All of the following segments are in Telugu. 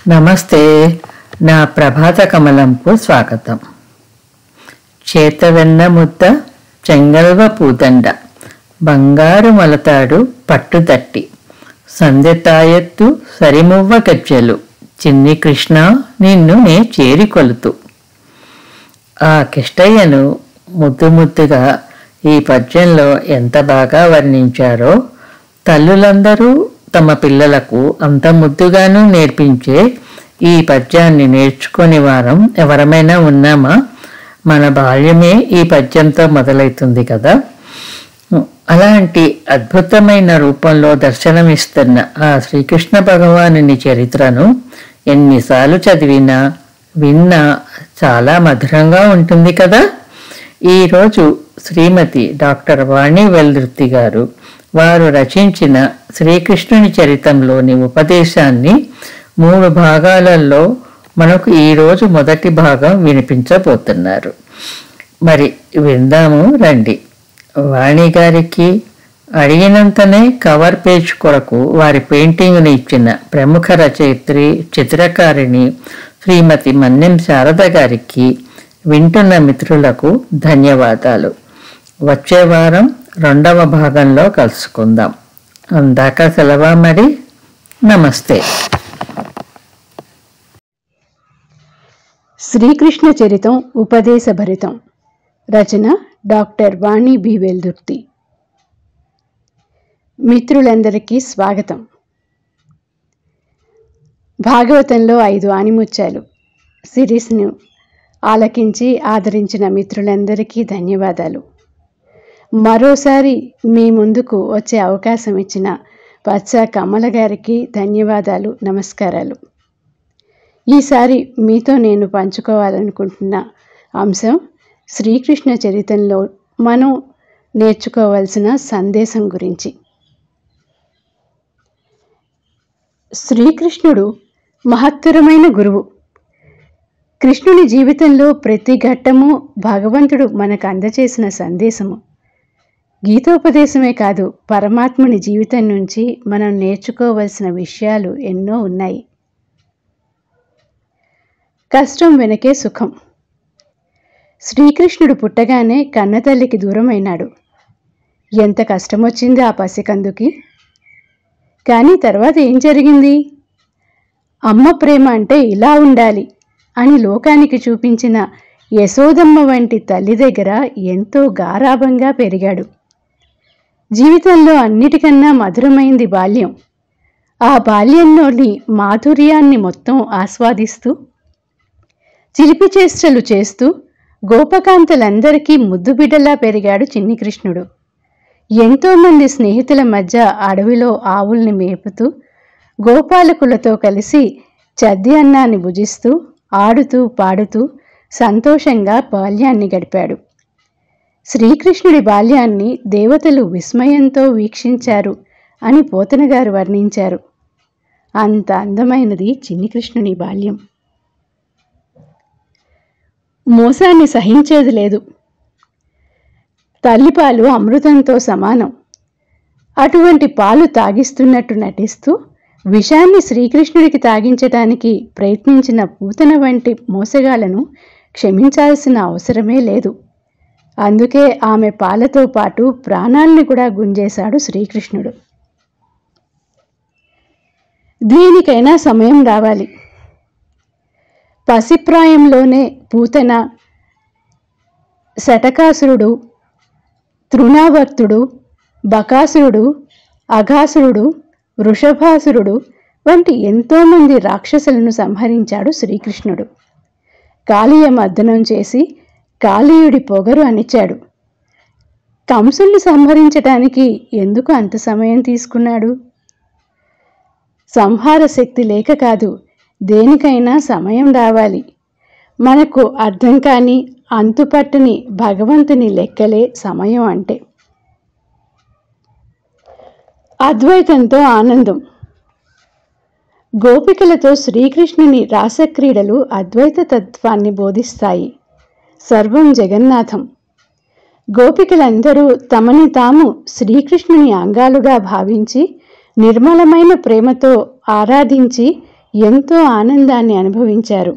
నమస్తే నా ప్రభాత కమలంకు స్వాగతం చేతవెన్న ముద్ద చెంగల్వ పూదండ బంగారు మొలతాడు పట్టుదట్టి సందెతాయెత్తు సరిమువ్వ గజ్జెలు చిన్ని కృష్ణ నిన్ను నే చేరికొలుతూ ఆ కిష్టయ్యను ముద్దు ముద్దుగా ఈ పద్యంలో ఎంత బాగా వర్ణించారో తల్లులందరూ తమ పిల్లలకు అంత ముద్దుగాను నేర్పించే ఈ పద్యాన్ని నేర్చుకునే వారం ఎవరమైనా ఉన్నామా మన బాల్యమే ఈ పద్యంతో మొదలవుతుంది కదా అలాంటి అద్భుతమైన రూపంలో దర్శనమిస్తున్న ఆ శ్రీకృష్ణ భగవానుని చరిత్రను ఎన్నిసార్లు చదివినా విన్నా చాలా మధురంగా ఉంటుంది కదా ఈరోజు శ్రీమతి డాక్టర్ వాణి వెల్దుర్తి గారు వారు రచించిన శ్రీకృష్ణుని చరితంలోని ఉపదేశాన్ని మూడు భాగాలలో మనకు ఈరోజు మొదటి భాగం వినిపించబోతున్నారు మరి విందాము రండి వాణి గారికి అడిగినంతనే కవర్ పేజ్ కొరకు వారి పెయింటింగ్ని ఇచ్చిన ప్రముఖ రచయిత్రి చిత్రకారిణి శ్రీమతి మన్నెం శారద గారికి వింటున్న మిత్రులకు ధన్యవాదాలు వచ్చే వారం రెండవ భాగంలో కలుసుకుందాం అందాక సెలవా మరి నమస్తే శ్రీకృష్ణ చరితం ఉపదేశభరితం రచన డాక్టర్ వాణి బి వెల్దుర్తి మిత్రులందరికీ స్వాగతం భాగవతంలో ఐదు ఆనిముత్యాలు సిరీస్ను ఆలకించి ఆదరించిన మిత్రులందరికీ ధన్యవాదాలు మరోసారి మీ ముందుకు వచ్చే అవకాశం ఇచ్చిన పచ్చ కమల గారికి ధన్యవాదాలు నమస్కారాలు ఈసారి మీతో నేను పంచుకోవాలనుకుంటున్న అంశం శ్రీకృష్ణ చరితంలో మనం నేర్చుకోవాల్సిన సందేశం గురించి శ్రీకృష్ణుడు మహత్తరమైన గురువు కృష్ణుని జీవితంలో ప్రతి ఘట్టము భగవంతుడు మనకు అందచేసిన సందేశము గీతోపదేశమే కాదు పరమాత్ముని జీవితం నుంచి మనం నేర్చుకోవలసిన విషయాలు ఎన్నో ఉన్నాయి కష్టం వెనకే సుఖం శ్రీకృష్ణుడు పుట్టగానే కన్నతల్లికి దూరమైనాడు ఎంత కష్టమొచ్చింది ఆ పసికందుకి కానీ తర్వాత ఏం జరిగింది అమ్మ ప్రేమ అంటే ఇలా ఉండాలి అని లోకానికి చూపించిన యశోదమ్మ వంటి తల్లి దగ్గర ఎంతో గారాభంగా పెరిగాడు జీవితంలో అన్నిటికన్నా మధురమైంది బాల్యం ఆ బాల్యంలోని మాధుర్యాన్ని మొత్తం ఆస్వాదిస్తూ చిలిపి చేష్టలు చేస్తూ గోపకాంతలందరికీ ముద్దుబిడ్డలా పెరిగాడు చిన్ని కృష్ణుడు ఎంతోమంది స్నేహితుల మధ్య అడవిలో ఆవుల్ని మేపుతూ గోపాలకులతో కలిసి చద్ది అన్నాన్ని భుజిస్తూ ఆడుతూ పాడుతూ సంతోషంగా బాల్యాన్ని గడిపాడు శ్రీకృష్ణుడి బాల్యాన్ని దేవతలు విస్మయంతో వీక్షించారు అని పోతన గారు వర్ణించారు అంత అందమైనది చిన్ని కృష్ణుని బాల్యం మోసాన్ని సహించేది లేదు తల్లిపాలు అమృతంతో సమానం అటువంటి పాలు తాగిస్తున్నట్టు నటిస్తూ విషాన్ని శ్రీకృష్ణుడికి తాగించటానికి ప్రయత్నించిన పూతన వంటి మోసగాళ్లను క్షమించాల్సిన అవసరమే లేదు అందుకే ఆమె పాలతో పాటు ప్రాణాల్ని కూడా గుంజేశాడు శ్రీకృష్ణుడు దీనికైనా సమయం రావాలి పసిప్రాయంలోనే పూతన శటకాసురుడు తృణావర్తుడు బకాసురుడు అఘాసురుడు వృషభాసురుడు వంటి ఎంతోమంది రాక్షసులను సంహరించాడు శ్రీకృష్ణుడు కాళీయ మర్దనం చేసి కాళీయుడి పొగరు అనిచాడు కంసుల్ని సంహరించటానికి ఎందుకు అంత సమయం తీసుకున్నాడు సంహార శక్తి లేక కాదు దేనికైనా సమయం రావాలి మనకు అర్థం కాని అంతుపట్టని భగవంతుని లెక్కలే సమయం అంటే అద్వైతంతో ఆనందం గోపికలతో శ్రీకృష్ణుని రాసక్రీడలు అద్వైత తత్వాన్ని బోధిస్తాయి సర్వం జగన్నాథం గోపికలందరూ తమని తాము శ్రీకృష్ణుని అంగాలుగా భావించి నిర్మలమైన ప్రేమతో ఆరాధించి ఎంతో ఆనందాన్ని అనుభవించారు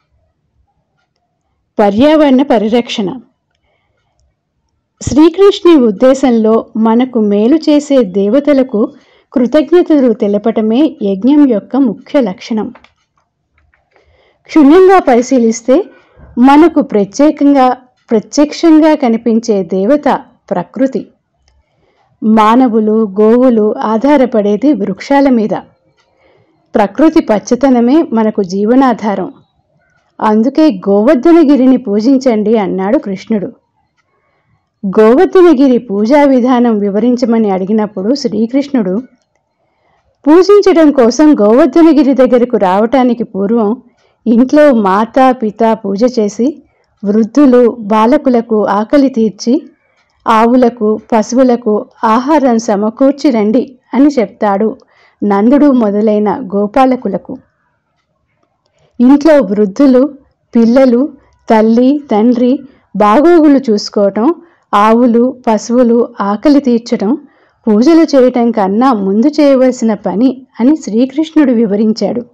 పర్యావరణ పరిరక్షణ శ్రీకృష్ణుని ఉద్దేశంలో మనకు మేలు చేసే దేవతలకు కృతజ్ఞతలు తెలపటమే యజ్ఞం యొక్క ముఖ్య లక్షణం క్షుణ్ణంగా పరిశీలిస్తే మనకు ప్రత్యేకంగా ప్రత్యక్షంగా కనిపించే దేవత ప్రకృతి మానవులు గోవులు ఆధారపడేది వృక్షాల మీద ప్రకృతి పచ్చతనమే మనకు జీవనాధారం అందుకే గోవర్ధనగిరిని పూజించండి అన్నాడు కృష్ణుడు గోవర్ధనగిరి పూజా విధానం వివరించమని అడిగినప్పుడు శ్రీకృష్ణుడు పూజించడం కోసం గోవర్ధనగిరి దగ్గరకు రావటానికి పూర్వం ఇంట్లో మాతా పిత పూజ చేసి వృద్ధులు బాలకులకు ఆకలి తీర్చి ఆవులకు పశువులకు ఆహారం సమకూర్చి రండి అని చెప్తాడు నందుడు మొదలైన గోపాలకులకు ఇంట్లో వృద్ధులు పిల్లలు తల్లి తండ్రి బాగోగులు చూసుకోవటం ఆవులు పశువులు ఆకలి తీర్చడం పూజలు చేయటం కన్నా ముందు చేయవలసిన పని అని శ్రీకృష్ణుడు వివరించాడు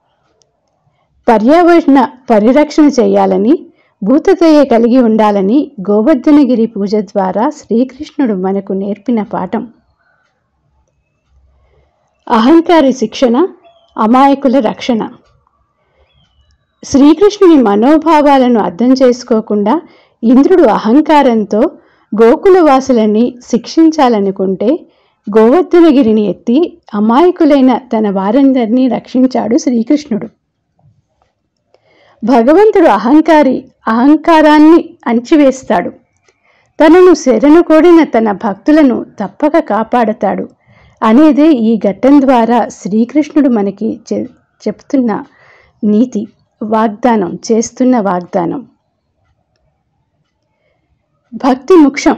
పర్యావరణ పరిరక్షణ చేయాలని భూతదయ కలిగి ఉండాలని గోవర్ధనగిరి పూజ ద్వారా శ్రీకృష్ణుడు మనకు నేర్పిన పాఠం అహంకారి శిక్షణ అమాయకుల రక్షణ శ్రీకృష్ణుని మనోభావాలను అర్థం చేసుకోకుండా ఇంద్రుడు అహంకారంతో గోకులవాసులని శిక్షించాలనుకుంటే గోవర్ధనగిరిని ఎత్తి అమాయకులైన తన వారందరినీ రక్షించాడు శ్రీకృష్ణుడు భగవంతుడు అహంకారి అహంకారాన్ని అణిచివేస్తాడు తనను శరణు కోడిన తన భక్తులను తప్పక కాపాడతాడు అనేదే ఈ ఘట్టం ద్వారా శ్రీకృష్ణుడు మనకి చె చెప్తున్న నీతి వాగ్దానం చేస్తున్న వాగ్దానం భక్తి ముఖ్యం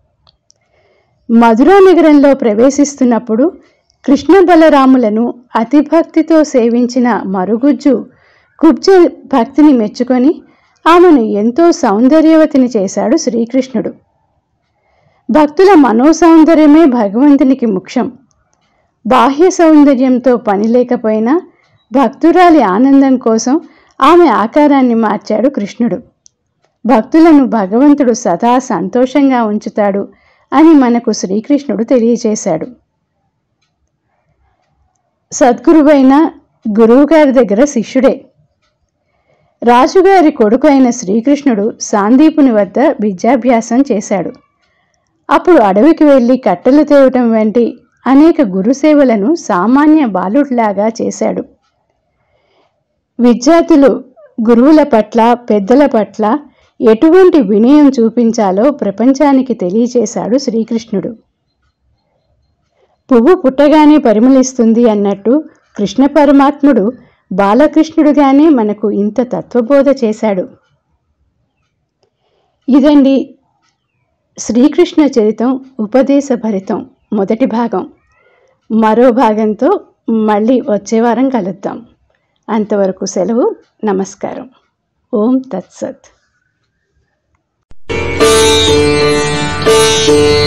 మధురా నగరంలో ప్రవేశిస్తున్నప్పుడు కృష్ణ బలరాములను అతిభక్తితో సేవించిన మరుగుజ్జు కుబ్జ భక్తిని మెచ్చుకొని ఆమెను ఎంతో సౌందర్యవతిని చేశాడు శ్రీకృష్ణుడు భక్తుల మనోసౌందర్యమే భగవంతునికి ముఖ్యం బాహ్య సౌందర్యంతో పని లేకపోయినా భక్తురాలి ఆనందం కోసం ఆమె ఆకారాన్ని మార్చాడు కృష్ణుడు భక్తులను భగవంతుడు సదా సంతోషంగా ఉంచుతాడు అని మనకు శ్రీకృష్ణుడు తెలియజేశాడు సద్గురువైన గురువుగారి దగ్గర శిష్యుడే రాజుగారి కొడుకు అయిన శ్రీకృష్ణుడు సాందీపుని వద్ద విద్యాభ్యాసం చేశాడు అప్పుడు అడవికి వెళ్ళి కట్టెలు తేవటం వంటి అనేక గురుసేవలను సామాన్య బాలుడిలాగా చేశాడు విద్యార్థులు గురువుల పట్ల పెద్దల పట్ల ఎటువంటి వినయం చూపించాలో ప్రపంచానికి తెలియచేశాడు శ్రీకృష్ణుడు పువ్వు పుట్టగానే పరిమళిస్తుంది అన్నట్టు కృష్ణ పరమాత్ముడు బాలకృష్ణుడుగానే మనకు ఇంత తత్వబోధ చేశాడు ఇదండి శ్రీకృష్ణ చరితం ఉపదేశ భరితం మొదటి భాగం మరో భాగంతో మళ్ళీ వచ్చే వారం కలుద్దాం అంతవరకు సెలవు నమస్కారం ఓం తత్సత్ Thank you.